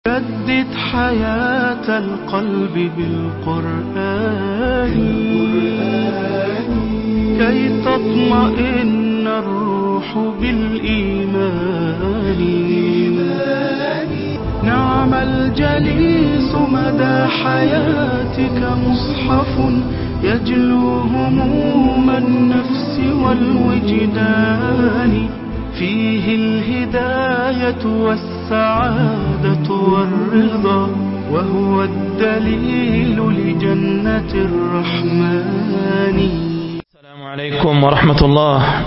جدد حياة القلب بالقرآن كي تطمئن الروح بالإيمان نعم الجليس مدى حياتك مصحف يجلو هموم النفس والوجدان فيه الهداية والسعادة والرضا وهو الدليل لجنة الرحمن السلام عليكم ورحمة الله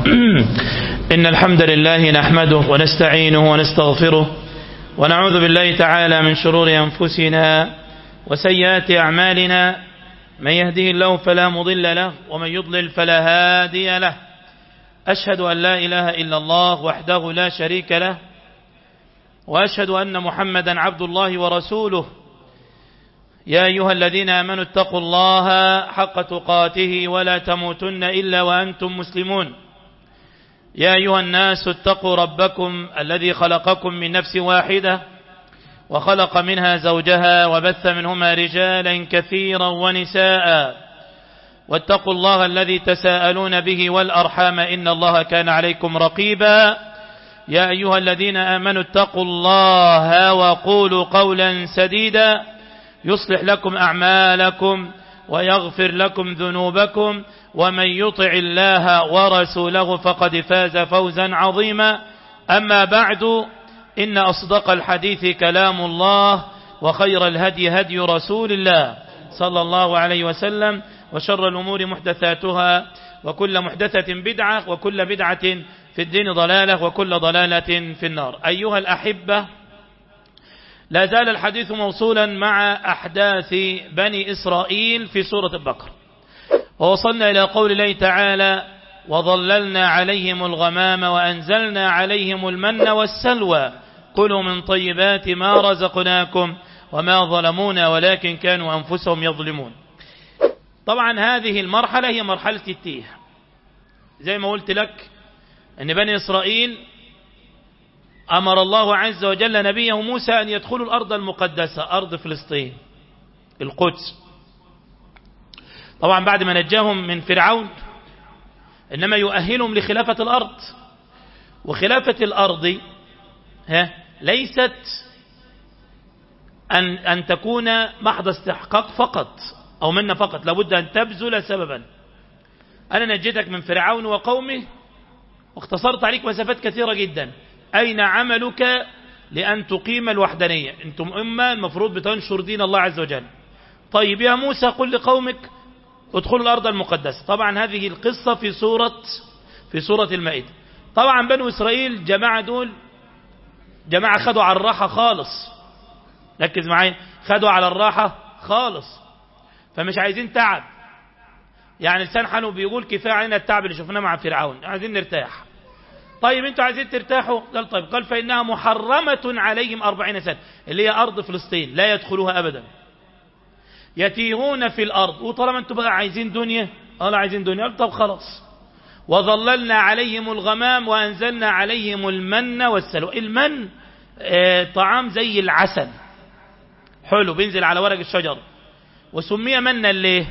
إن الحمد لله نحمده ونستعينه ونستغفره ونعوذ بالله تعالى من شرور أنفسنا وسيئات أعمالنا من يهده الله فلا مضل له ومن يضلل فلا هادي له أشهد أن لا إله إلا الله وحده لا شريك له وأشهد أن محمدا عبد الله ورسوله يا أيها الذين آمنوا اتقوا الله حق تقاته ولا تموتن إلا وأنتم مسلمون يا أيها الناس اتقوا ربكم الذي خلقكم من نفس واحدة وخلق منها زوجها وبث منهما رجالا كثيرا ونساء واتقوا الله الذي تساءلون به والأرحام إن الله كان عليكم رقيبا يا أيها الذين آمنوا اتقوا الله وقولوا قولا سديدا يصلح لكم أعمالكم ويغفر لكم ذنوبكم ومن يطع الله ورسوله فقد فاز فوزا عظيما أما بعد إن أصدق الحديث كلام الله وخير الهدي هدي رسول الله صلى الله عليه وسلم وشر الأمور محدثاتها وكل محدثة بدعة وكل بدعة في الدين ضلالة وكل ضلالة في النار أيها الأحبة لا زال الحديث موصولا مع أحداث بني إسرائيل في سورة البقرة ووصلنا إلى قول الله تعالى وظللنا عليهم الغمام وأنزلنا عليهم المن والسلوى كلوا من طيبات ما رزقناكم وما ظلمونا ولكن كانوا أنفسهم يظلمون طبعا هذه المرحلة هي مرحلة التيه زي ما قلت لك أن بني إسرائيل أمر الله عز وجل نبيه موسى أن يدخلوا الأرض المقدسة أرض فلسطين القدس طبعا بعد ما نجاهم من فرعون إنما يؤهلهم لخلافة الأرض وخلافة الأرض ها ليست أن, أن تكون محض استحقاق فقط أو منا فقط لابد أن تبذل سببا أنا نجيتك من فرعون وقومه واختصرت عليك مسافات كثيرة جدا أين عملك لأن تقيم الوحدانية أنتم أمة المفروض بتنشر دين الله عز وجل طيب يا موسى قل لقومك ادخلوا الأرض المقدسة طبعا هذه القصة في سورة في سورة المائدة طبعا بنو إسرائيل جماعة دول جماعة خدوا على الراحة خالص ركز معايا خدوا على الراحة خالص فمش عايزين تعب يعني لسان حاله بيقول كفاية علينا التعب اللي شفناه مع فرعون عايزين نرتاح طيب انتوا عايزين ترتاحوا قال طيب قال فإنها محرمة عليهم أربعين سنة اللي هي أرض فلسطين لا يدخلوها أبدا يتيهون في الأرض وطالما انتوا بقى عايزين دنيا قال عايزين دنيا قال طب خلاص وظللنا عليهم الغمام وأنزلنا عليهم المن والسلوى المن اه طعام زي العسل حلو بينزل على ورق الشجر وسمي منا ليه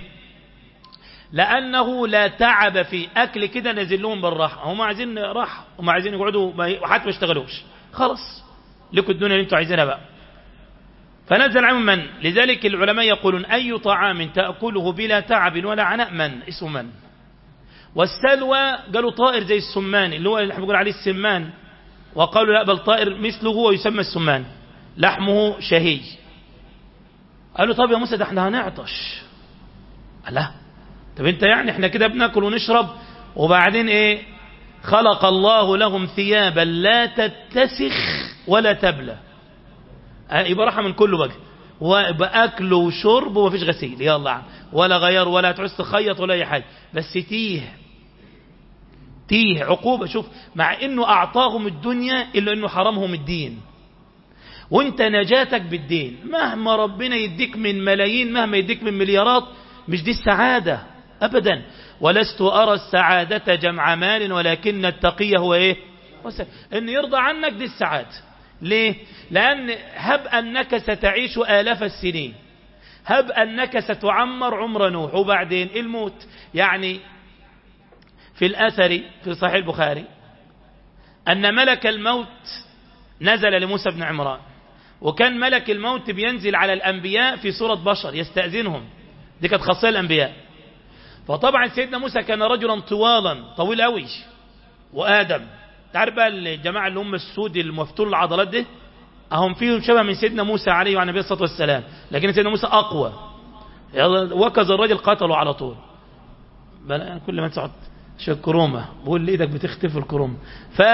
لأنه لا تعب في أكل كده نزل لهم بالراحة هم عايزين راحة هم عايزين يقعدوا وحتى ما يشتغلوش خلاص لكم الدنيا اللي انتوا عايزينها بقى فنزل عنهم من لذلك العلماء يقولون أي طعام تأكله بلا تعب ولا عناء من اسمه من والسلوى قالوا طائر زي السمان اللي هو اللي بيقول عليه السمان وقالوا لا بل طائر مثله ويسمى السمان لحمه شهي قالوا طب يا موسى ده احنا هنعطش لا طب انت يعني احنا كده بناكل ونشرب وبعدين ايه خلق الله لهم ثيابا لا تتسخ ولا تبلى يبقى راحه من كله بقى وبأكل وشرب ومفيش غسيل يلا عم. ولا غير ولا تعوز تخيط ولا اي حاجه بس تيه تيه عقوبه شوف مع انه اعطاهم الدنيا الا انه حرمهم الدين وانت نجاتك بالدين مهما ربنا يديك من ملايين مهما يديك من مليارات مش دي السعادة أبدا ولست أرى السعادة جمع مال ولكن التقي هو إيه ان يرضى عنك دي السعادة ليه لأن هب أنك ستعيش آلاف السنين هب أنك ستعمر عمر نوح وبعدين الموت يعني في الأثر في صحيح البخاري أن ملك الموت نزل لموسى بن عمران وكان ملك الموت بينزل على الأنبياء في صورة بشر يستأذنهم دي كانت خاصية الأنبياء فطبعا سيدنا موسى كان رجلا طوالا طويل قوي وآدم تعرف بقى الجماعة اللي هم السود المفتول العضلات دي أهم فيهم شبه من سيدنا موسى عليه وعلى النبي الصلاة والسلام لكن سيدنا موسى أقوى وكز الراجل قتله على طول كل ما تسعد شو الكرومة بقول لي ايدك بتختفي الكرومة ف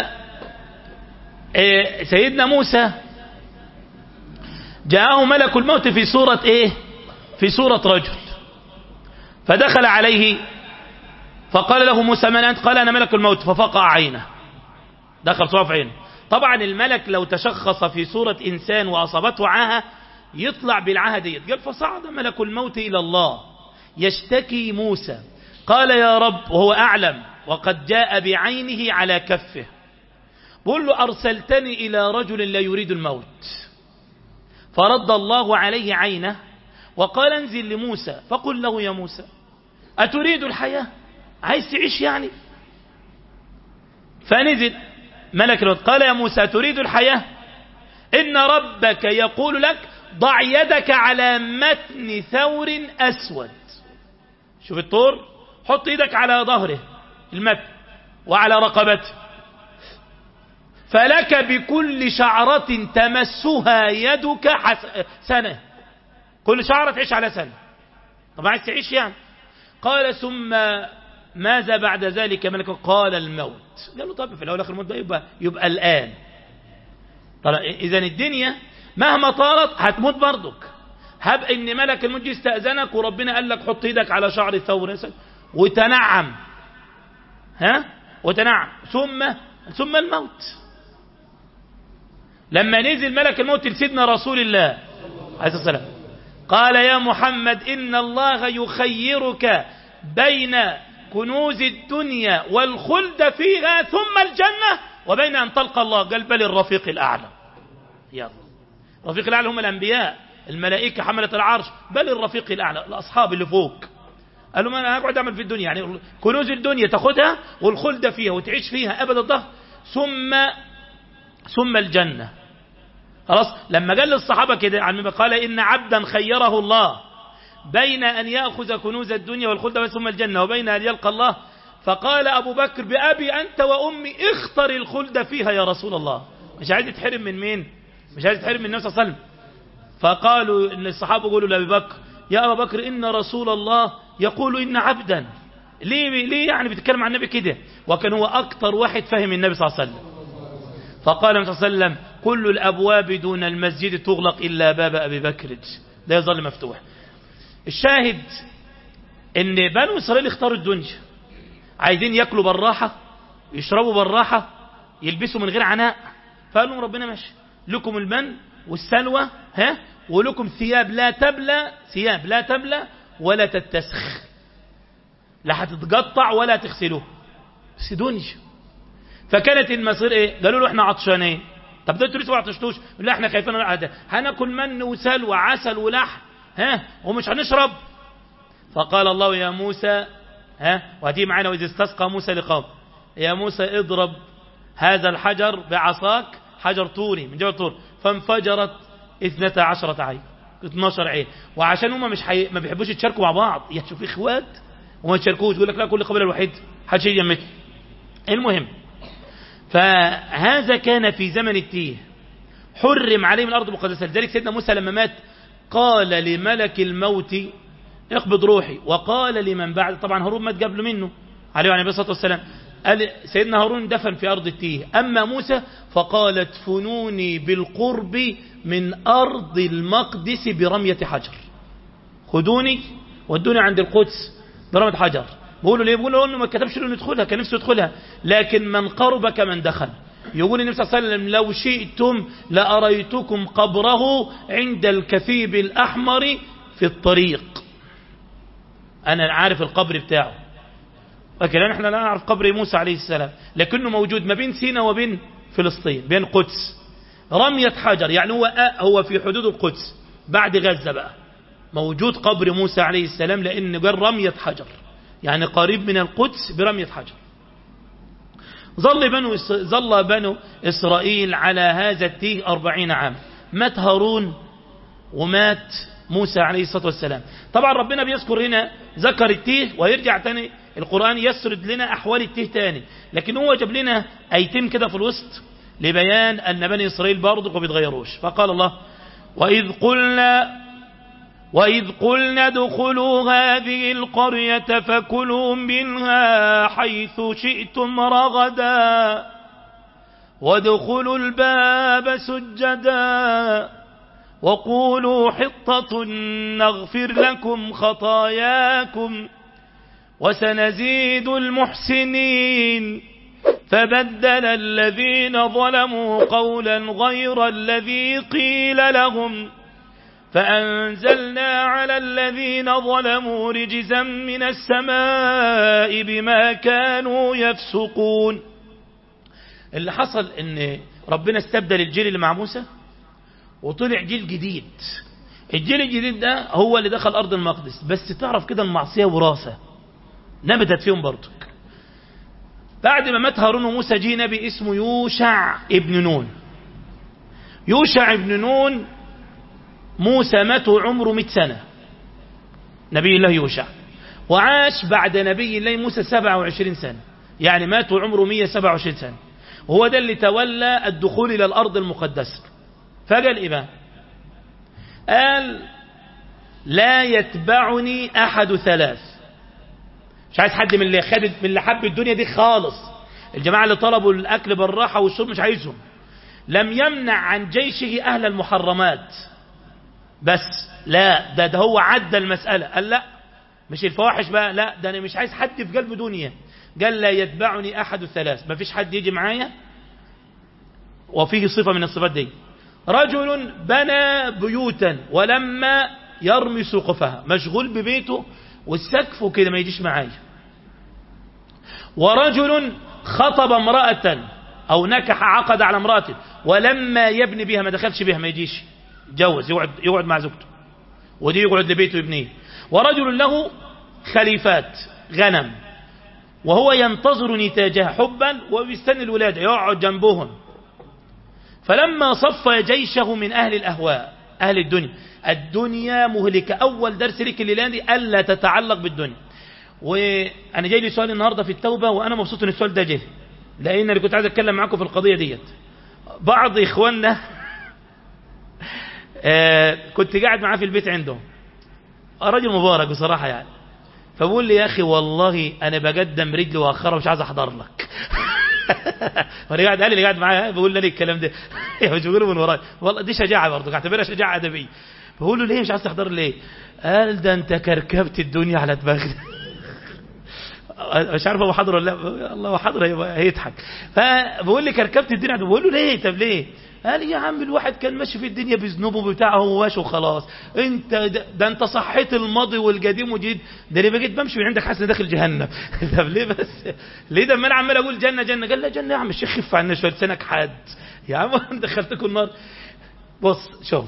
سيدنا موسى جاءه ملك الموت في صورة ايه في صورة رجل فدخل عليه فقال له موسى من أنت قال أنا ملك الموت ففقع عينه دخل صوف عينه طبعا الملك لو تشخص في صورة إنسان وأصابته عاهة يطلع بالعاهة ديت قال فصعد ملك الموت إلى الله يشتكي موسى قال يا رب وهو أعلم وقد جاء بعينه على كفه بقول له أرسلتني إلى رجل لا يريد الموت فرد الله عليه عينه وقال انزل لموسى فقل له يا موسى أتريد الحياة عايز تعيش يعني فنزل ملك الموت قال يا موسى تريد الحياة إن ربك يقول لك ضع يدك على متن ثور أسود شوف الطور حط يدك على ظهره المتن وعلى رقبته فلك بكل شعرة تمسها يدك حس... سنة كل شعرة تعيش على سنة طبعا عايز تعيش يعني قال ثم ماذا بعد ذلك ملك قال الموت قال له طب في الأول آخر الموت يبقى, يبقى الآن طبعا إذا الدنيا مهما طالت هتموت برضك هب ان ملك الموت يستأذنك وربنا قال لك حط ايدك على شعر الثور وتنعم ها وتنعم ثم ثم الموت لما نزل ملك الموت لسيدنا رسول الله عليه الصلاة والسلام قال يا محمد إن الله يخيرك بين كنوز الدنيا والخلد فيها ثم الجنة وبين أن تلقى الله قال بل الرفيق الأعلى يلا الرفيق الأعلى هم الأنبياء الملائكة حملة العرش بل الرفيق الأعلى الأصحاب اللي فوق قالوا ما أنا أقعد أعمل في الدنيا يعني كنوز الدنيا تاخدها والخلد فيها وتعيش فيها أبد الظهر ثم ثم الجنة خلاص لما قال للصحابة كده عن قال إن عبدا خيره الله بين أن يأخذ كنوز الدنيا والخلد ثم الجنة وبين أن يلقى الله فقال أبو بكر بأبي أنت وأمي اختر الخلد فيها يا رسول الله مش عايز يتحرم من مين مش عايز يتحرم من النبي صلى الله عليه وسلم فقالوا ان الصحابه يقولوا لابي بكر يا ابا بكر ان رسول الله يقول ان عبدا ليه ليه يعني بيتكلم عن النبي كده وكان هو اكتر واحد فهم النبي صلى الله عليه وسلم فقال النبي صلى الله عليه وسلم كل الابواب دون المسجد تغلق الا باب ابي بكر لا يظل مفتوح الشاهد ان بنو اسرائيل اختاروا الدنيا عايزين ياكلوا بالراحه يشربوا بالراحه يلبسوا من غير عناء فقالوا ربنا ماشي لكم المن والسلوى ها ولكم ثياب لا تبلى ثياب لا تبلى ولا تتسخ لا هتتقطع ولا تغسلوه بس دنيا فكانت المصير ايه قالوا له احنا عطشانين طب ده انتوا لسه ما عطشتوش لا احنا خايفين هناكل من وسلوى عسل ولحم ها ومش هنشرب فقال الله يا موسى ها وهتيجي معانا واذ استسقى موسى لقوم يا موسى اضرب هذا الحجر بعصاك حجر طوري من جبل طور فانفجرت اثنتا عشرة عين 12 عين وعشان هم مش حي... ما بيحبوش يتشاركوا مع بعض يشوف اخوات وما يتشاركوش يقول لك لا كل قبيله الوحيد حدش يجي يمتني المهم فهذا كان في زمن التيه حرم عليه من الارض المقدسه لذلك سيدنا موسى لما مات قال لملك الموت اقبض روحي وقال لمن بعد طبعا هارون مات قبل منه عليه وعليه الصلاه والسلام قال سيدنا هارون دفن في أرض التيه أما موسى فقال ادفنوني بالقرب من أرض المقدس برمية حجر خدوني ودوني عند القدس برمية حجر بيقولوا ليه بيقولوا انه ما كتبش له ندخلها كان نفسه يدخلها لكن من قرب كمن دخل يقول النبي صلى الله عليه وسلم لو شئتم لأريتكم قبره عند الكثيب الأحمر في الطريق أنا عارف القبر بتاعه لكن احنا لا نعرف قبر موسى عليه السلام لكنه موجود ما بين سينا وبين فلسطين بين قدس رمية حجر يعني هو هو في حدود القدس بعد غزة بقى موجود قبر موسى عليه السلام لأن جر رمية حجر يعني قريب من القدس برمية حجر ظل بنو ظل بنو إسرائيل على هذا التيه أربعين عام مات هارون ومات موسى عليه الصلاة والسلام طبعا ربنا بيذكر هنا ذكر التيه ويرجع تاني القرآن يسرد لنا أحوال التيه تاني لكن هو جاب لنا أيتم كده في الوسط لبيان أن بني إسرائيل برضه ما بيتغيروش فقال الله وإذ قلنا وإذ قلنا ادخلوا هذه القرية فكلوا منها حيث شئتم رغدا وادخلوا الباب سجدا وقولوا حطة نغفر لكم خطاياكم وسنزيد المحسنين فبدل الذين ظلموا قولا غير الذي قيل لهم فأنزلنا على الذين ظلموا رجزا من السماء بما كانوا يفسقون اللي حصل ان ربنا استبدل الجيل اللي مع موسى وطلع جيل جديد الجيل الجديد ده هو اللي دخل أرض المقدس بس تعرف كده المعصية وراثة نبتت فيهم برضك بعد ما مات هارون وموسى جه نبي اسمه يوشع ابن نون يوشع ابن نون موسى مات عمره 100 سنة نبي الله يوشع وعاش بعد نبي الله موسى 27 سنة يعني مات عمره 127 سنة وهو ده اللي تولى الدخول إلى الأرض المقدسة فجأة الإمام قال لا يتبعني أحد ثلاث مش عايز حد من اللي خد من اللي حب الدنيا دي خالص الجماعة اللي طلبوا الأكل بالراحة والشرب مش عايزهم لم يمنع عن جيشه أهل المحرمات بس لا ده, ده هو عدى المسألة قال لا مش الفواحش بقى لا ده أنا مش عايز حد في قلب دنيا قال لا يتبعني أحد الثلاث ما فيش حد يجي معايا وفيه صفة من الصفات دي رجل بنى بيوتا ولما يرمي سقفها مشغول ببيته والسقف وكده ما يجيش معايا ورجل خطب امرأة أو نكح عقد على امرأة ولما يبني بها ما دخلش بها ما يجيش يتجوز يقعد, يقعد مع زوجته ودي يقعد لبيته يبنيه ورجل له خليفات غنم وهو ينتظر نتاجها حبا وبيستني الولادة يقعد جنبهم فلما صفى جيشه من أهل الأهواء أهل الدنيا الدنيا مهلكة أول درس لك الليلة دي ألا تتعلق بالدنيا وأنا جاي لي سؤال النهاردة في التوبة وأنا مبسوط أن السؤال ده جه لأن أنا كنت عايز أتكلم معاكم في القضية ديت بعض إخواننا آه كنت قاعد معاه في البيت عندهم راجل مبارك بصراحة يعني فبقول لي يا أخي والله أنا بقدم رجلي وأخرها مش عايز أحضر لك وانا قاعد قال لي قاعد معايا بقول لي الكلام ده مش بقوله من وراي والله دي شجاعه برضه اعتبرها شجاعه ادبيه بقول له ليه مش عايز تحضر ليه قال ده انت كركبت الدنيا على دماغك مش عارف هو حاضر ولا لا الله هو حاضر هيضحك فبقول لي كركبت الدنيا بقول له ليه طب ليه قال يا عم الواحد كان ماشي في الدنيا بذنوبه بتاعه هو ماشي وخلاص انت ده, ده انت صحيت الماضي والقديم والجديد ده انا بقيت بمشي من عندك حاسس داخل جهنم طب ليه بس ليه ده ما انا عمال اقول جنه جنه قال لا جنه يا عم الشيخ خف عنا شويه لسانك حاد يا عم دخلتكم النار بص شوف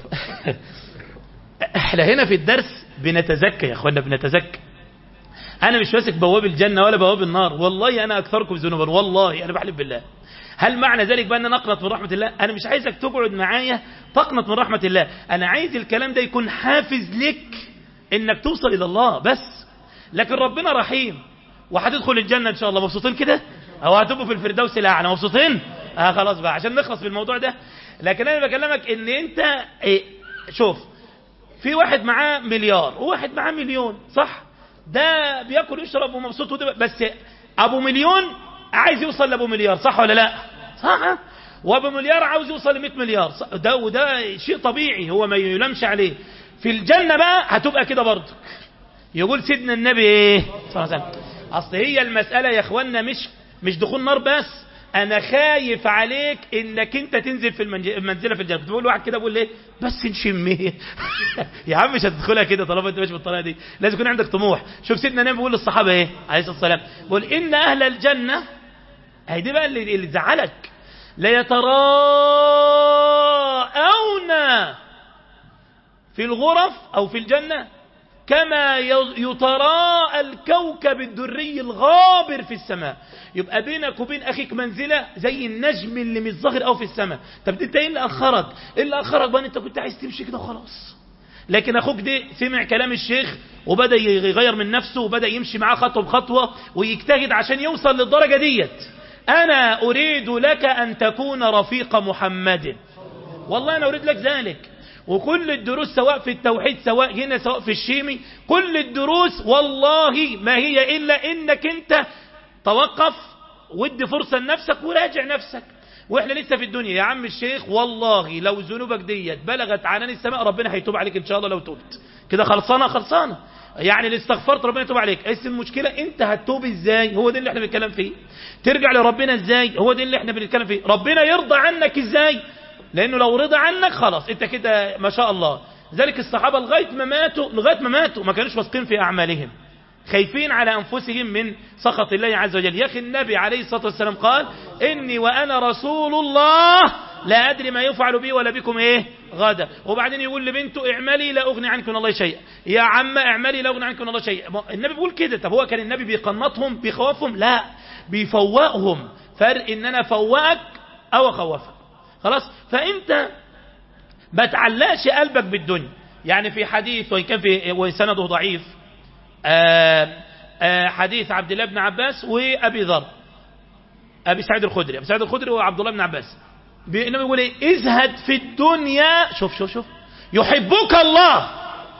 احنا هنا في الدرس بنتزكى يا اخوانا بنتزكى انا مش ماسك بواب الجنه ولا بواب النار والله انا اكثركم ذنوبا والله انا بحلف بالله هل معنى ذلك بأن نقنط من رحمة الله أنا مش عايزك تقعد معايا تقنط من رحمة الله أنا عايز الكلام ده يكون حافز لك إنك توصل إلى الله بس لكن ربنا رحيم وهتدخل الجنة إن شاء الله مبسوطين كده أو هتبقوا في الفردوس الأعلى مبسوطين آه خلاص بقى عشان نخلص في الموضوع ده لكن أنا بكلمك إن أنت إيه شوف في واحد معاه مليار وواحد معاه مليون صح ده بياكل ويشرب ومبسوط وده بس أبو مليون عايز يوصل لابو مليار صح ولا لا صح وابو مليار عاوز يوصل ل 100 مليار ده وده شيء طبيعي هو ما يلمش عليه في الجنة بقى هتبقى كده برضه يقول سيدنا النبي ايه صلى الله عليه وسلم اصل هي المسألة يا اخوانا مش مش دخول نار بس انا خايف عليك انك انت تنزل في المنزله في الجنه بقول واحد كده بقول ليه بس نشميه يا عم مش هتدخلها كده طالما انت ماشي بالطريقه دي لازم يكون عندك طموح شوف سيدنا النبي بيقول للصحابه ايه عليه الصلاه والسلام بيقول ان اهل الجنه هي دي بقى اللي, اللي تزعلك في الغرف أو في الجنة كما يتراءى الكوكب الدري الغابر في السماء يبقى بينك وبين أخيك منزلة زي النجم اللي مش ظاهر أو في السماء طب انت ايه اللي أخرك ايه اللي أخرك بقى انت كنت عايز تمشي كده خلاص لكن أخوك دي سمع كلام الشيخ وبدأ يغير من نفسه وبدأ يمشي معاه خطوة بخطوة ويجتهد عشان يوصل للدرجة ديت أنا أريد لك أن تكون رفيق محمد والله أنا أريد لك ذلك وكل الدروس سواء في التوحيد سواء هنا سواء في الشيمي كل الدروس والله ما هي إلا إنك أنت توقف ودي فرصة لنفسك وراجع نفسك واحنا لسه في الدنيا يا عم الشيخ والله لو ذنوبك ديت بلغت عنان السماء ربنا هيتوب عليك ان شاء الله لو تبت كده خلصانه خلصانه يعني اللي استغفرت ربنا يتوب عليك بس المشكله انت هتتوب ازاي هو ده اللي احنا بنتكلم فيه ترجع لربنا ازاي هو ده اللي احنا بنتكلم فيه ربنا يرضى عنك ازاي لانه لو رضى عنك خلاص انت كده ما شاء الله ذلك الصحابه لغايه ما ماتوا لغايه ما ماتوا ما كانوش واثقين في اعمالهم خايفين على أنفسهم من سخط الله عز وجل يا أخي النبي عليه الصلاة والسلام قال إني وأنا رسول الله لا أدري ما يفعل بي ولا بكم إيه غدا وبعدين يقول لبنته اعملي لا أغني عنك من الله شيئا يا عم اعملي لا أغني عنك من الله شيئا النبي بيقول كده طب هو كان النبي بيقنطهم بيخوفهم لا بيفوقهم فرق إن أنا فوقك أو أخوفك خلاص فأنت ما تعلقش قلبك بالدنيا يعني في حديث وإن كان في وسنده ضعيف آآ آآ حديث عبد الله بن عباس وأبي ذر أبي سعيد الخدري أبي سعيد الخدري وعبد الله بن عباس إنما يقول إيه ازهد في الدنيا شوف شوف شوف يحبك الله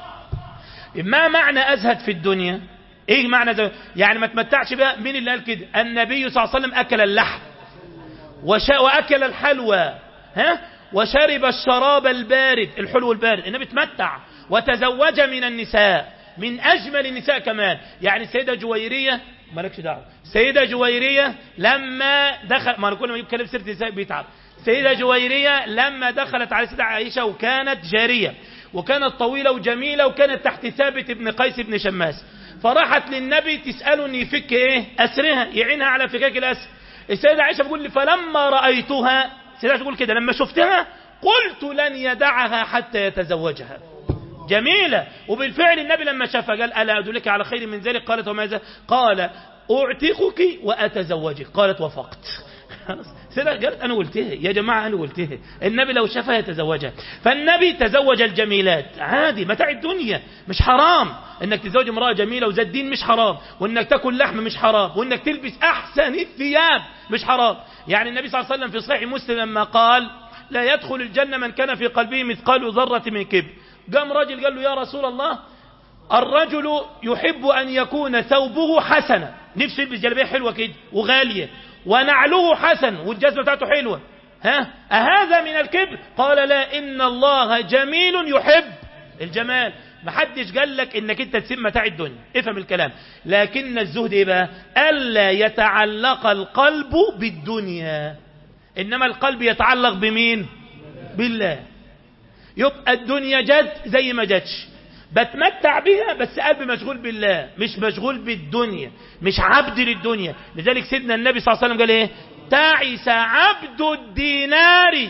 ما معنى أزهد في الدنيا إيه معنى ده يعني ما تمتعش بقى مين اللي قال كده النبي صلى الله عليه وسلم أكل اللحم وشا وأكل الحلوى ها وشرب الشراب البارد الحلو البارد النبي تمتع وتزوج من النساء من أجمل النساء كمان يعني السيدة جويرية مالكش دعوة السيدة جويرية لما دخل ما كل ما يتكلم سيرة النساء بيتعب السيدة جويرية لما دخلت على السيدة عائشة وكانت جارية وكانت طويلة وجميلة وكانت تحت ثابت بن قيس بن شماس فراحت للنبي تسأله ان يفك ايه أسرها يعينها على فكاك الأسر السيدة عائشة بتقول لي فلما رأيتها السيدة عائشة تقول كده لما شفتها قلت لن يدعها حتى يتزوجها جميلة وبالفعل النبي لما شافها قال ألا أدلك على خير من ذلك قالت وماذا قال أعتقك وأتزوجك قالت وفقت سيدة قالت أنا قلتها يا جماعة أنا قلتها النبي لو شافها يتزوجها فالنبي تزوج الجميلات عادي متاع الدنيا مش حرام انك تتزوج امرأة جميلة وذات دين مش حرام وانك تاكل لحم مش حرام وانك تلبس احسن الثياب مش حرام يعني النبي صلى الله عليه وسلم في صحيح مسلم لما قال لا يدخل الجنة من كان في قلبه مثقال ذرة من كبر قام راجل قال له يا رسول الله الرجل يحب أن يكون ثوبه حسنا نفسه يلبس جلبية حلوة كده وغالية ونعله حسن والجزمة بتاعته حلوة ها أهذا من الكبر قال لا إن الله جميل يحب الجمال محدش قال لك انك انت تسيب متاع الدنيا افهم الكلام لكن الزهد ايه بقى الا يتعلق القلب بالدنيا انما القلب يتعلق بمين بالله يبقى الدنيا جت زي ما جاتش بتمتع بها بس قلبي مشغول بالله مش مشغول بالدنيا مش عبد للدنيا لذلك سيدنا النبي صلى الله عليه وسلم قال ايه تعس عبد الدينار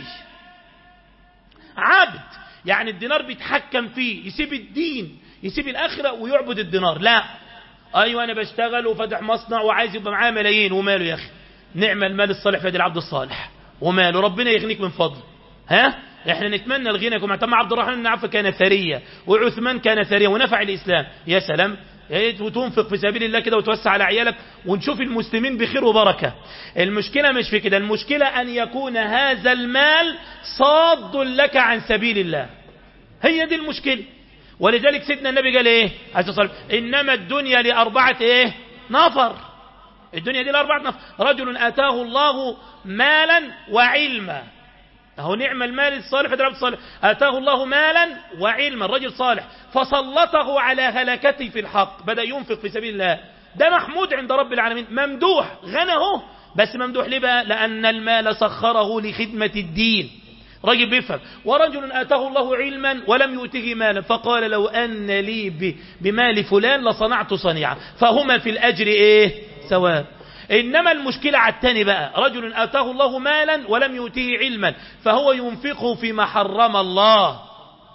عبد يعني الدينار بيتحكم فيه يسيب الدين يسيب الاخره ويعبد الدينار لا ايوه انا بشتغل وفتح مصنع وعايز يبقى معايا ملايين وماله يا اخي نعم المال الصالح في يد العبد الصالح وماله ربنا يغنيك من فضله ها احنا نتمنى الغنى كما تم عبد الرحمن بن عوف كان ثريا وعثمان كان ثريا ونفع الاسلام يا سلام وتنفق في سبيل الله كده وتوسع على عيالك ونشوف المسلمين بخير وبركة المشكلة مش في كده المشكلة أن يكون هذا المال صاد لك عن سبيل الله هي دي المشكلة ولذلك سيدنا النبي قال ايه عز وجل انما الدنيا لأربعة ايه نفر الدنيا دي لأربعة نفر رجل آتاه الله مالا وعلما هو نعم المال الصالح في الصالح آتاه الله مالا وعلما الرجل صالح فسلطه على هلكته في الحق بدأ ينفق في سبيل الله ده محمود عند رب العالمين ممدوح غنه بس ممدوح ليه بقى لأن المال سخره لخدمة الدين رجل بيفهم ورجل آتاه الله علما ولم يؤته مالا فقال لو أن لي بمال فلان لصنعت صنيعا فهما في الأجر إيه سواء إنما المشكلة على التاني بقى رجل آتاه الله مالا ولم يؤتيه علما فهو ينفقه فيما حرم الله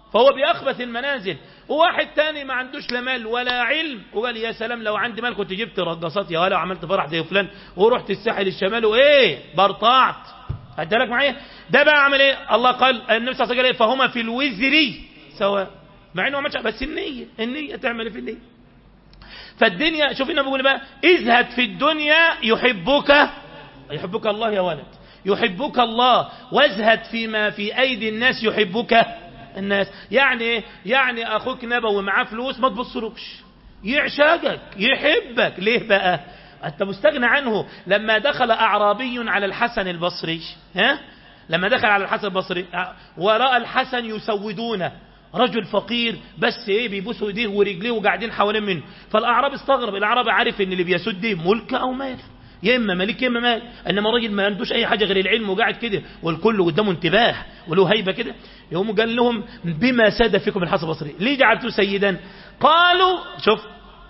فهو بأخبث المنازل وواحد تاني ما عندوش لا مال ولا علم وقال يا سلام لو عندي مال كنت جبت رقصات يا ولا وعملت فرح زي فلان ورحت الساحل الشمالي وايه برطعت هدالك معايا ده بقى عمل ايه الله قال النبي صلى الله عليه وسلم فهما في الوزر سواء مع انه ما عملش بس النيه النيه تعمل ايه في النيه فالدنيا شوف النبي بيقول بقى ازهد في الدنيا يحبك يحبك الله يا ولد يحبك الله وازهد فيما في ايدي الناس يحبك الناس يعني ايه يعني اخوك نبوي معاه فلوس ما تبصلوش يعشقك يحبك ليه بقى انت مستغنى عنه لما دخل اعرابي على الحسن البصري ها لما دخل على الحسن البصري وراى الحسن يسودونه رجل فقير بس ايه بيبوسوا ايديه ورجليه وقاعدين حوالين منه فالاعرابي استغرب الاعرابي عارف ان اللي بيسد ده ملك او مال يا اما ملك يا اما مال انما الراجل ما عندوش اي حاجه غير العلم وقاعد كده والكل قدامه انتباه وله هيبه كده يقوم قال لهم بما ساد فيكم الحسن البصري ليه جعلته سيدا قالوا شوف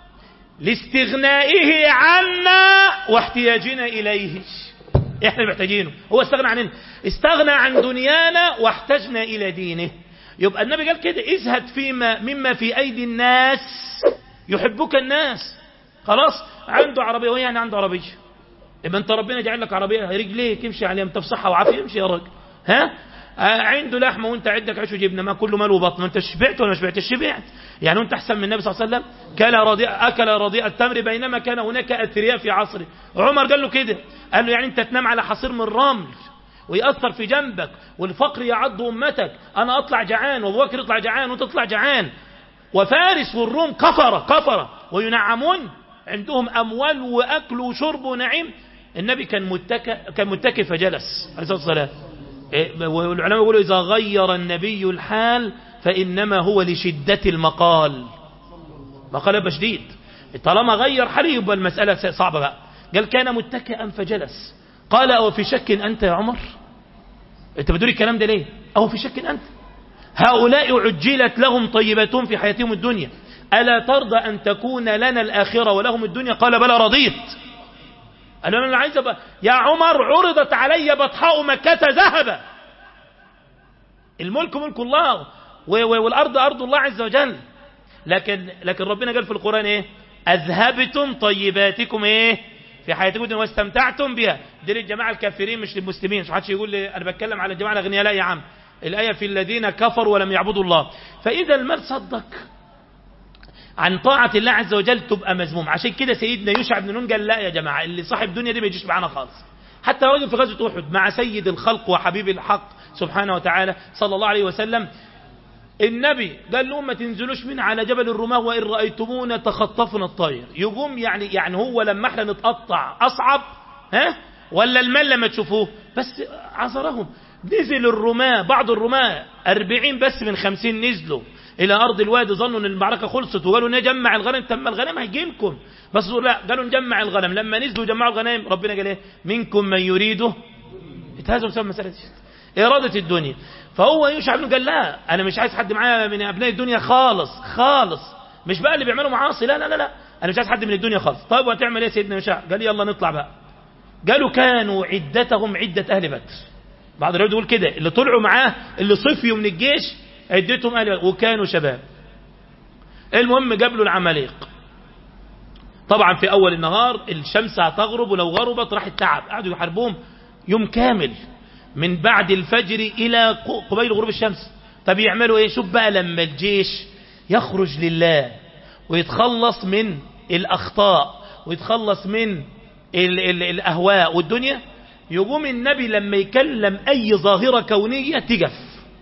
لاستغنائه عنا واحتياجنا اليه احنا محتاجينه هو استغنى عننا استغنى عن دنيانا واحتجنا الى دينه يبقى النبي قال كده ازهد فيما مما في ايدي الناس يحبك الناس خلاص عنده عربيه وهي يعني عنده عربيه يبقى انت ربنا جعل لك عربيه رجليك امشي عليها انت في صحه وعافيه امشي يا راجل ها آه عنده لحمه وانت عندك عيش وجبنه ما كله مال وبطن انت شبعت ولا ما شبعتش شبعت يعني انت احسن من النبي صلى الله عليه وسلم كان رضيء اكل رضيء التمر بينما كان هناك اثرياء في عصره عمر قال له كده قال له يعني انت تنام على حصير من الرمل ويأثر في جنبك والفقر يعض أمتك أنا أطلع جعان وأبو بكر يطلع جعان وأنت تطلع جعان وفارس والروم كفرة كفرة وينعمون عندهم أموال وأكل وشرب ونعيم النبي كان متكئ كان متكئ فجلس عليه الصلاة والسلام والعلماء يقولوا إذا غير النبي الحال فإنما هو لشدة المقال مقال يبقى شديد طالما غير حاله يبقى المسألة صعبة بقى قال كان متكئا فجلس قال أو في شك أنت يا عمر أنت بتقول الكلام ده ليه أو في شك أنت هؤلاء عجلت لهم طيباتهم في حياتهم الدنيا ألا ترضى أن تكون لنا الآخرة ولهم الدنيا قال بلى رضيت قال أنا عايز أبقى يا عمر عرضت علي بطحاء مكة ذهبا الملك ملك الله والأرض أرض الله عز وجل لكن لكن ربنا قال في القرآن إيه أذهبتم طيباتكم إيه في حياتكم الدنيا واستمتعتم بها دي للجماعة الكافرين مش للمسلمين مش حدش يقول لي أنا بتكلم على الجماعة الأغنياء لا يا عم الآية في الذين كفروا ولم يعبدوا الله فإذا المال صدق عن طاعة الله عز وجل تبقى مذموم عشان كده سيدنا يوشع بن نون قال لا يا جماعة اللي صاحب دنيا دي ما يجيش معانا خالص حتى راجل في غزوة أحد مع سيد الخلق وحبيب الحق سبحانه وتعالى صلى الله عليه وسلم النبي قال لهم ما تنزلوش من على جبل الرماه وإن رأيتمونا تخطفنا الطير يقوم يعني يعني هو لما احنا نتقطع أصعب ها ولا المال لما تشوفوه بس عذرهم نزل الرماة بعض الرماة أربعين بس من خمسين نزلوا إلى أرض الوادي ظنوا أن المعركة خلصت وقالوا نجمع الغنم تم الغنم هيجي لكم بس لا قالوا نجمع الغنم لما نزلوا جمعوا الغنم ربنا قال ايه منكم من يريده هذا بسبب مسألة إرادة الدنيا فهو يوشع بن قال لا أنا مش عايز حد معايا من أبناء الدنيا خالص خالص مش بقى اللي بيعملوا معاصي لا لا لا لا أنا مش عايز حد من الدنيا خالص طيب وهتعمل ايه سيدنا يوشع قال يلا نطلع بقى قالوا كانوا عدتهم عدة أهل بدر بعض الروايات يقول كده اللي طلعوا معاه اللي صفيوا من الجيش عدتهم أهل بدر وكانوا شباب المهم قابلوا العماليق طبعا في أول النهار الشمس هتغرب ولو غربت راح التعب قعدوا يحاربوهم يوم كامل من بعد الفجر إلى قبيل غروب الشمس طب يعملوا ايه شوف بقى لما الجيش يخرج لله ويتخلص من الأخطاء ويتخلص من ال ال الأهواء والدنيا يقوم النبي لما يكلم أي ظاهرة كونية تجف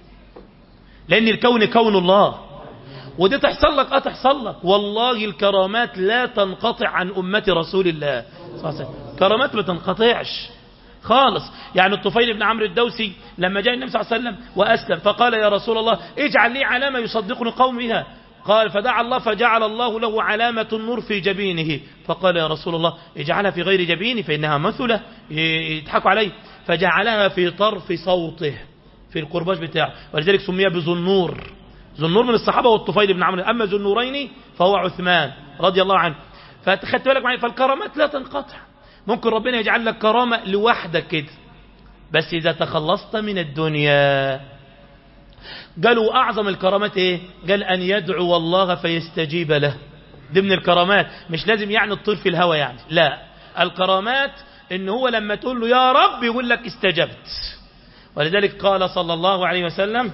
لأن الكون كون الله ودي تحصل لك اه تحصل لك والله الكرامات لا تنقطع عن أمة رسول الله صلى الله عليه وسلم كرامات ما تنقطعش خالص يعني الطفيل بن عمرو الدوسي لما جاء النبي صلى الله عليه وسلم وأسلم فقال يا رسول الله اجعل لي علامة يصدقني قوم بها قال فدعا الله فجعل الله له علامة النور في جبينه فقال يا رسول الله اجعلها في غير جبيني فإنها مثلة يضحكوا عليه فجعلها في طرف صوته في القرباج بتاعه ولذلك سمي بذنور ذنور من الصحابة والطفيل بن عمرو أما ذو النورين فهو عثمان رضي الله عنه فخدت بالك معي فالكرامات لا تنقطع ممكن ربنا يجعل لك كرامة لوحدك كده بس إذا تخلصت من الدنيا قالوا أعظم الكرامات إيه قال أن يدعو الله فيستجيب له ضمن الكرامات مش لازم يعني الطير في الهوى يعني لا الكرامات إن هو لما تقول له يا رب يقول لك استجبت ولذلك قال صلى الله عليه وسلم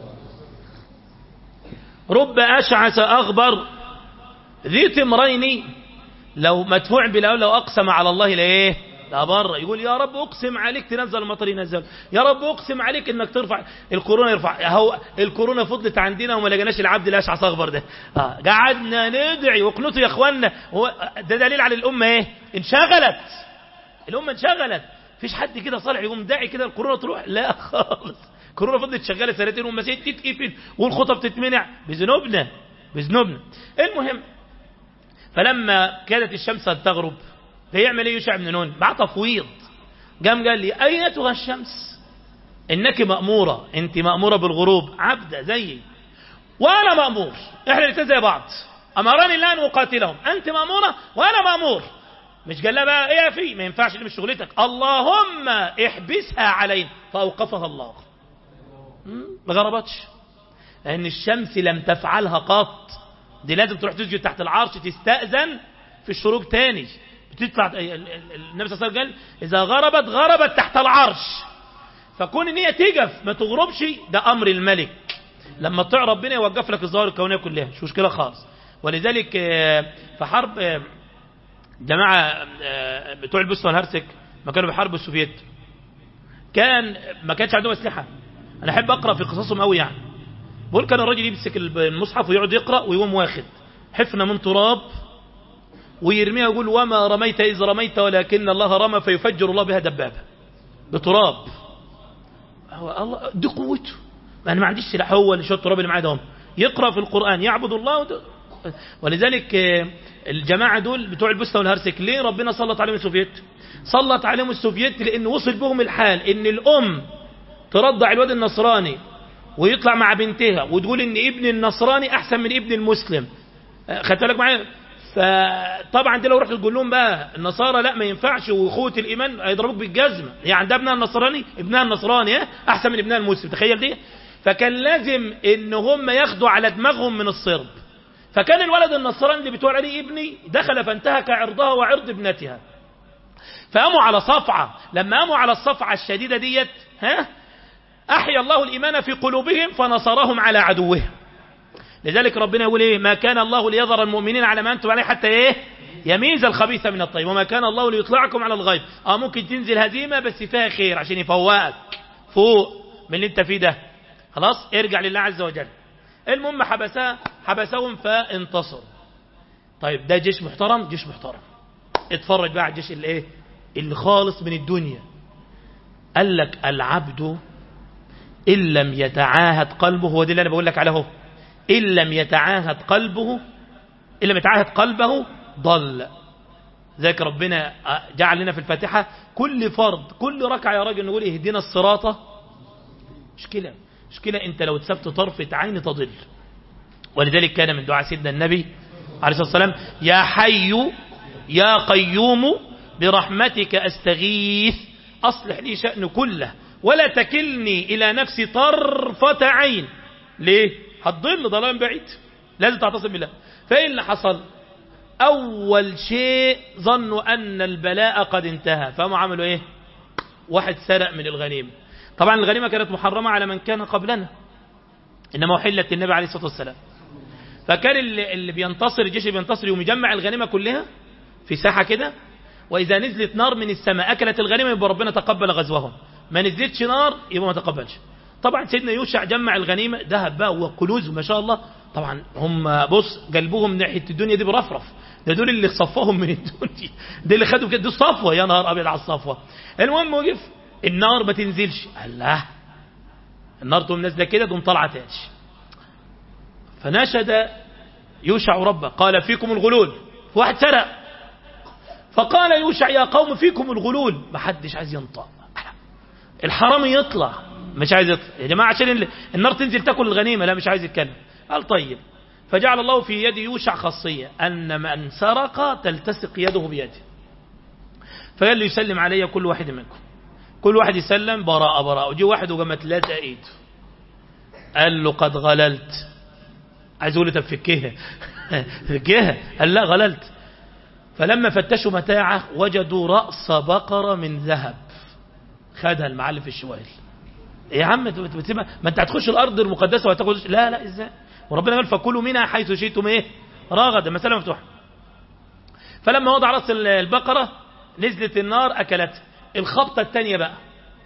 رب أشعث أغبر ذي تمرين لو مدفوع بلا لو أقسم على الله لإيه لا بره يقول يا رب أقسم عليك تنزل المطر ينزل يا رب أقسم عليك إنك ترفع الكورونا يرفع هو الكورونا فضلت عندنا وما لقيناش العبد الأشعث أغبر ده آه. قعدنا ندعي وقنطوا يا إخواننا هو ده دليل على الأمة إيه انشغلت الأمة انشغلت فيش حد كده صالح يقوم داعي كده الكورونا تروح لا خالص كورونا فضلت شغاله سنتين والمساجد تتقفل والخطب تتمنع بذنوبنا بذنوبنا المهم فلما كادت الشمس أن تغرب فيعمل ايه يوشع بن نون بعد تفويض قام قال لي ايتها الشمس انك مأمورة انت مأمورة بالغروب عبدة زيي وانا مأمور احنا الاثنين زي بعض امرني الله ان اقاتلهم انت مأمورة وانا مأمور مش قال لها بقى ايه في ما ينفعش دي مش شغلتك اللهم احبسها علينا فاوقفها الله ما غربتش لان الشمس لم تفعلها قط دي لازم تروح تسجد تحت العرش تستأذن في الشروق تاني بتطلع النبي صلى الله عليه وسلم قال اذا غربت غربت تحت العرش فكون ان هي تجف ما تغربش ده امر الملك لما تطيع ربنا يوقف لك الظواهر الكونيه كلها مش مشكله خالص ولذلك في حرب جماعه بتوع البوسنه والهرسك ما كانوا بيحاربوا السوفيت كان ما كانش عندهم اسلحه انا احب اقرا في قصصهم قوي يعني بقول كان الراجل يمسك المصحف ويقعد يقرا ويقوم واخد حفنه من تراب ويرميها ويقول وما رميت إذ رميت ولكن الله رمى فيفجر الله بها دبابة بتراب هو الله دي قوته أنا ما عنديش سلاح هو اللي شو التراب اللي معاه ده يقرأ في القرآن يعبد الله ودو. ولذلك الجماعة دول بتوع البوسنة والهرسك ليه ربنا سلط عليهم السوفيت سلط عليهم السوفيت لأن وصل بهم الحال إن الأم ترضع الواد النصراني ويطلع مع بنتها وتقول إن ابن النصراني أحسن من ابن المسلم خدت بالك معايا فطبعا دي لو رحت تقول لهم بقى النصارى لا ما ينفعش واخوه الايمان هيضربوك بالجزمه هي يعني عندها ابنها النصراني ابنها النصراني احسن من ابنها المسلم تخيل دي فكان لازم ان هم ياخدوا على دماغهم من الصرب فكان الولد النصراني اللي بتقول عليه ابني دخل فانتهك عرضها وعرض ابنتها فقاموا على صفعه لما قاموا على الصفعه الشديده ديت ها احيا الله الايمان في قلوبهم فنصرهم على عدوهم لذلك ربنا يقول ايه ما كان الله ليظهر المؤمنين على ما انتم عليه حتى ايه يميز الخبيث من الطيب وما كان الله ليطلعكم على الغيب اه ممكن تنزل هزيمة بس فيها خير عشان يفوقك فوق من اللي انت فيه ده خلاص ارجع لله عز وجل المهم حبسها حبسهم فانتصروا طيب ده جيش محترم جيش محترم اتفرج بقى على الجيش اللي ايه اللي خالص من الدنيا قال لك العبد ان لم يتعاهد قلبه هو دي اللي انا بقول لك عليه اهو إن لم يتعاهد قلبه إن لم يتعاهد قلبه ضل ذاك ربنا جعل لنا في الفاتحة كل فرض كل ركعة يا راجل نقول اهدنا الصراط مشكلة مشكلة انت لو تسبت طرفة عين تضل ولذلك كان من دعاء سيدنا النبي عليه الصلاة والسلام يا حي يا قيوم برحمتك أستغيث أصلح لي شأن كله ولا تكلني إلى نفسي طرفة عين ليه هتضل ضلال بعيد لازم تعتصم بالله فإيه اللي حصل أول شيء ظنوا أن البلاء قد انتهى فهم عملوا إيه واحد سرق من الغنيمة طبعا الغنيمة كانت محرمة على من كان قبلنا إنما أحلت النبي عليه الصلاة والسلام فكان اللي, اللي بينتصر الجيش اللي بينتصر يوم يجمع الغنيمة كلها في ساحة كده وإذا نزلت نار من السماء أكلت الغنيمة يبقى ربنا تقبل غزوهم ما نزلتش نار يبقى ما تقبلش طبعا سيدنا يوشع جمع الغنيمة ذهب بقى وكنوز ما شاء الله طبعا هم بص قلبهم ناحية الدنيا دي برفرف ده دول اللي صفهم من الدنيا ده اللي خدوا كده دي الصفوة يا نهار أبيض على الصفوة المهم وقف النار ما تنزلش الله النار تقوم نازله كده تقوم طالعه تاني فنشد يوشع ربه قال فيكم الغلول في واحد سرق فقال يوشع يا قوم فيكم الغلول ما حدش عايز ينطق الحرامي يطلع مش عايز يطلع يا جماعة عشان النار تنزل تاكل الغنيمة لا مش عايز يتكلم قال طيب فجعل الله في يد يوشع خاصية أن من سرق تلتصق يده بيده فقال لي يسلم علي كل واحد منكم كل واحد يسلم براءة براءة وجي واحد وقامت لا ايده قال له قد غللت عايز اقول له طب فكها فكها قال لا غللت فلما فتشوا متاعه وجدوا رأس بقرة من ذهب خدها المعلم في الشوال إيه يا عم بتسيبها ما انت هتخش الارض المقدسه وهتاخد لا لا ازاي وربنا قال فكلوا منها حيث شئتم ايه راغدا مساله مفتوحه فلما وضع راس البقره نزلت النار اكلتها الخبطه الثانيه بقى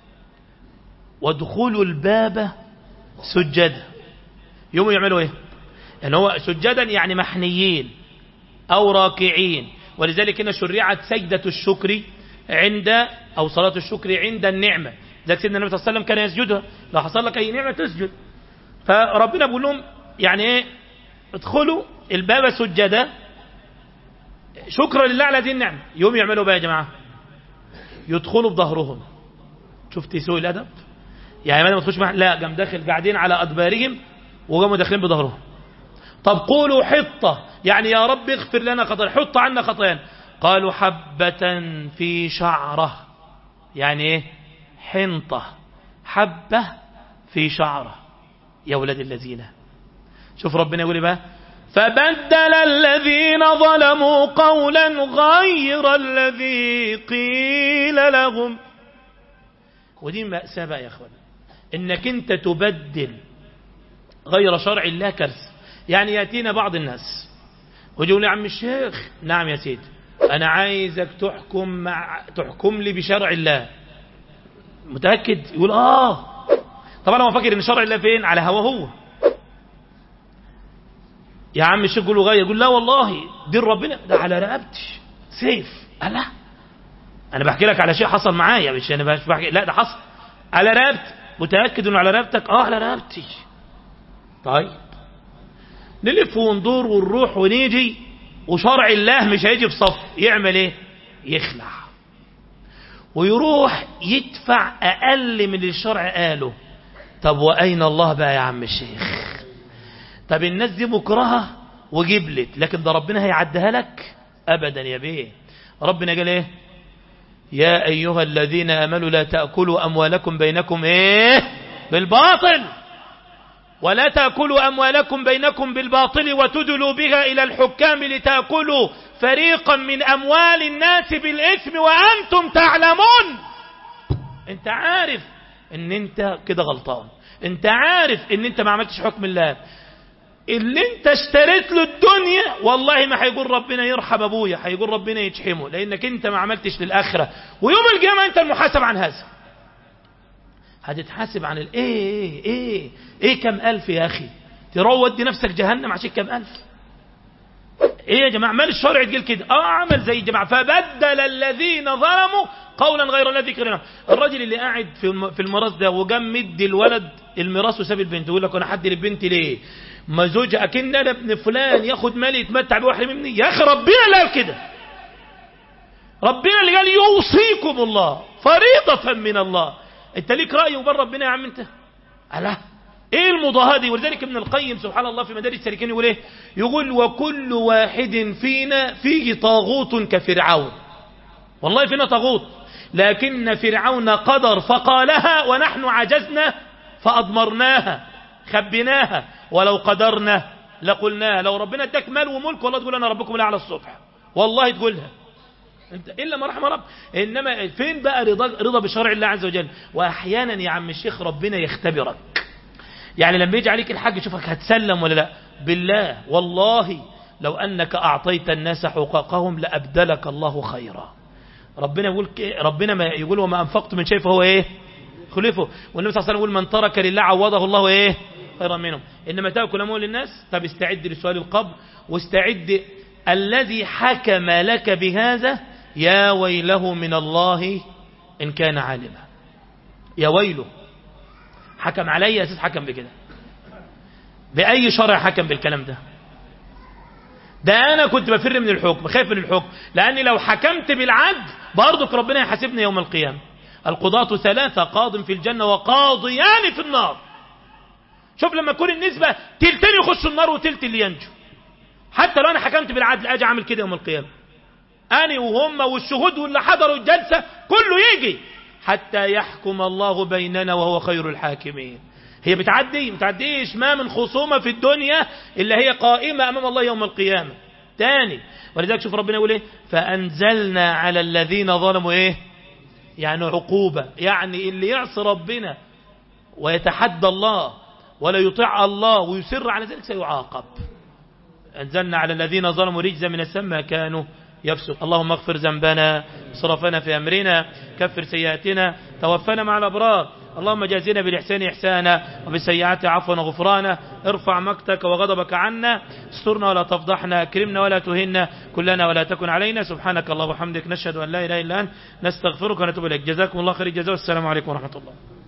ودخول الباب سجدا يوم يعملوا ايه يعني هو سجدا يعني محنيين او راكعين ولذلك هنا شرعت سجدة الشكر عند او صلاة الشكر عند النعمة ذلك سيدنا النبي صلى الله عليه وسلم كان يسجدها لو حصل لك اي نعمة تسجد فربنا بيقول لهم يعني ايه ادخلوا الباب سجدا شكرا لله على هذه النعمة يوم يعملوا بقى يا جماعة يدخلوا بظهرهم شفت سوء الادب يعني ما تخش مع... لا قام داخل قاعدين على ادبارهم وقاموا داخلين بظهرهم طب قولوا حطة يعني يا رب اغفر لنا خطايا حط عنا خطايانا قالوا حبة في شعرة يعني ايه حنطة حبة في شعرة يا ولاد الذين شوف ربنا يقول بقى فبدل الذين ظلموا قولا غير الذي قيل لهم ودي مأساة بقى يا اخوان انك انت تبدل غير شرع الله كرس يعني يأتينا بعض الناس ويقول يا عم الشيخ نعم يا سيدي أنا عايزك تحكم مع تحكم لي بشرع الله متأكد يقول آه طبعا هو فاكر ان شرع الله فين على هوا هو يا عم الشيخ يقول له غير يقول لا والله دين ربنا ده على رقبتي سيف لا انا بحكي لك على شيء حصل معايا مش انا بحكي لا ده حصل على رقبتي متاكد انه على رقبتك اه على رقبتي طيب نلف وندور ونروح ونيجي وشرع الله مش هيجي في صف يعمل ايه يخلع ويروح يدفع اقل من اللي الشرع قاله طب واين الله بقى يا عم الشيخ طب الناس دي مكرهه وجبلت لكن ده ربنا هيعديها لك ابدا يا بيه ربنا قال ايه يا ايها الذين امنوا لا تاكلوا اموالكم بينكم ايه بالباطل ولا تأكلوا أموالكم بينكم بالباطل وتدلوا بها إلى الحكام لتأكلوا فريقا من أموال الناس بالإثم وأنتم تعلمون انت عارف ان انت كده غلطان انت عارف ان انت ما عملتش حكم الله اللي انت اشتريت له الدنيا والله ما هيقول ربنا يرحم ابويا هيقول ربنا يجحمه لانك انت ما عملتش للاخره ويوم القيامه انت المحاسب عن هذا هتتحاسب عن الايه ايه ايه ايه كم الف يا اخي تروح ودي نفسك جهنم عشان كم الف ايه يا جماعه مال الشرع تقول كده اه عمل زي الجماعه فبدل الذين ظلموا قولا غير الذي كرنا الراجل اللي قاعد في في الميراث ده وقام مدي الولد الميراث وساب البنت يقول لك انا حدي للبنت ليه ما زوج اكن انا ابن فلان ياخد مالي يتمتع بيه واحرم مني يا اخي ربنا اللي قال كده ربنا اللي قال يوصيكم الله فريضه من الله انت ليك رأي وبر ربنا يا عم انت ألا ايه المضاهاة دي ولذلك ابن القيم سبحان الله في مدارج السالكين يقول ايه يقول وكل واحد فينا فيه طاغوت كفرعون والله فينا طاغوت لكن فرعون قدر فقالها ونحن عجزنا فأضمرناها خبيناها ولو قدرنا لقلناها لو ربنا اداك مال وملك والله تقول انا ربكم لا على الصبح والله تقولها انت الا ما رحم رب انما فين بقى رضا رضا بشرع الله عز وجل واحيانا يا عم الشيخ ربنا يختبرك يعني لما يجي عليك الحاج يشوفك هتسلم ولا لا بالله والله لو انك اعطيت الناس حقوقهم لابدلك الله خيرا ربنا يقول ربنا ما يقول وما انفقت من شيء فهو ايه خلفه والنبي صلى الله عليه وسلم يقول من ترك لله عوضه الله ايه خيرا منهم انما تاكل اموال الناس طب استعد لسؤال القبر واستعد الذي حكم لك بهذا يا ويله من الله إن كان عالما يا ويله حكم علي أساس حكم بكده بأي شرع حكم بالكلام ده ده أنا كنت بفر من الحكم خايف من الحكم لأني لو حكمت بالعدل برضك ربنا يحاسبني يوم القيامة القضاة ثلاثة قاض في الجنة وقاضيان في النار شوف لما يكون النسبة تلتين يخش النار وتلت اللي ينجو حتى لو أنا حكمت بالعدل أجي أعمل كده يوم القيامة أنا وهم والشهود واللي حضروا الجلسة كله يجي حتى يحكم الله بيننا وهو خير الحاكمين هي بتعدي بتعديش ما من خصومة في الدنيا إلا هي قائمة أمام الله يوم القيامة تاني ولذلك شوف ربنا يقول ايه فأنزلنا على الذين ظلموا ايه يعني عقوبة يعني اللي يعصي ربنا ويتحدى الله ولا يطيع الله ويسر على ذلك سيعاقب أنزلنا على الذين ظلموا رجزا من السماء كانوا يفسق اللهم اغفر ذنبنا صرفنا في أمرنا كفر سيئاتنا توفنا مع الأبرار اللهم جازنا بالإحسان إحسانا وبالسيئات عفوا وغفرانا ارفع مقتك وغضبك عنا استرنا ولا تفضحنا اكرمنا ولا تهنا كلنا ولا تكن علينا سبحانك الله وبحمدك نشهد أن لا إله إلا أنت نستغفرك ونتوب إليك جزاكم الله خير الجزاء والسلام عليكم ورحمة الله